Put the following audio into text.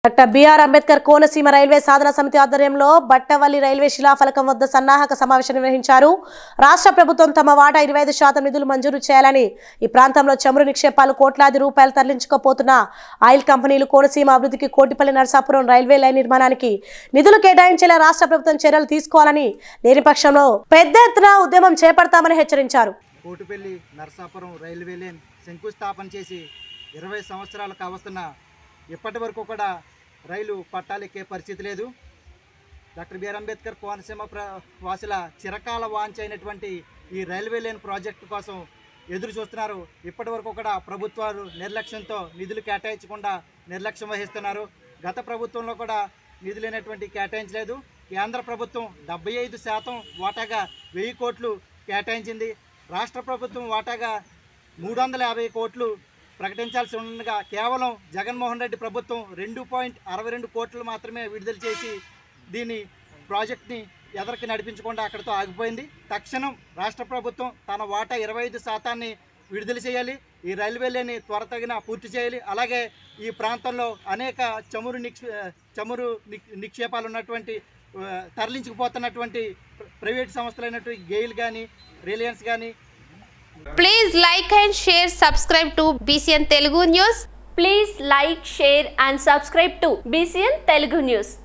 Doctor B R Ambedkar Konaseema railway Sadhana Samithi ఆధ్వర్యంలో బట్టవల్లి railway శిలాఫలకం వద్ద సన్నాహక సమావేశం నిర్వహించారు రాష్ట్ర ప్రభుత్వం తమ వాటా ఇరవై ఐదు శాతం నిధులు మంజూరు చేయాలని ఈ ప్రాంతంలో చమురు నిక్షేపాలు కోట్లాది రూపాయలు తరలించుకోపోతున్న ఆయిల్ కంపెనీలు కోనసీమ అభివృద్ధికి కోటిపల్లి నరసాపురం రైల్వే లైన్ నిర్మాణానికి నిధులు కేటాయించేలా రాష్ట్ర ప్రభుత్వం చర్యలు తీసుకోవాలని లేని పక్షంలో పెద్ద ఎత్తున ఉద్యమం చేపడతామని హెచ్చరించారు కోటిపల్లి నరసాపురం రైల్వే లైన్ శంకుస్థాపన చేసి ఇరవై సంవత్సరాలు కావస్తున్న ఇప్పటి వరకు కూడా రైలు పట్టాలెక్కే పరిస్థితి లేదు డాక్టర్ బిఆర్ అంబేద్కర్ కోనసీమ ప్ర వాసుల చిరకాల వాంఛ అయినటువంటి ఈ రైల్వే లైన్ ప్రాజెక్టు కోసం ఎదురు చూస్తున్నారు ఇప్పటి వరకు కూడా ప్రభుత్వాలు నిర్లక్ష్యంతో నిధులు కేటాయించకుండా నిర్లక్ష్యం వహిస్తున్నారు గత ప్రభుత్వంలో కూడా నిధులైనటువంటి కేటాయించలేదు కేంద్ర ప్రభుత్వం డెబ్బై ఐదు శాతం వాటాగా వెయ్యి కోట్లు కేటాయించింది రాష్ట్ర ప్రభుత్వం వాటాగా మూడు వందల యాభై కోట్లు ప్రకటించాల్సి ఉండగా కేవలం జగన్మోహన్ రెడ్డి ప్రభుత్వం రెండు పాయింట్ అరవై రెండు కోట్లు మాత్రమే విడుదల చేసి దీన్ని ప్రాజెక్ట్ని ఎదరికి నడిపించకుండా అక్కడితో ఆగిపోయింది తక్షణం రాష్ట్ర ప్రభుత్వం తన వాటా ఇరవై ఐదు శాతాన్ని విడుదల చేయాలి ఈ రైల్వే లేని త్వరతగిన పూర్తి చేయాలి అలాగే ఈ ప్రాంతంలో అనేక చమురు నిక్ష చమురు నిక్- నిక్షేపాలు ఉన్నటువంటి ఆ, తరలించుకుపోతున్నటువంటి ప్ర- ప్రైవేట్ సంస్థలైనటువంటి గెయిల్ కానీ రిలయన్స్ కానీ Please like and share, subscribe to BCN Telugu News. Please like, share and subscribe to BCN Telugu News.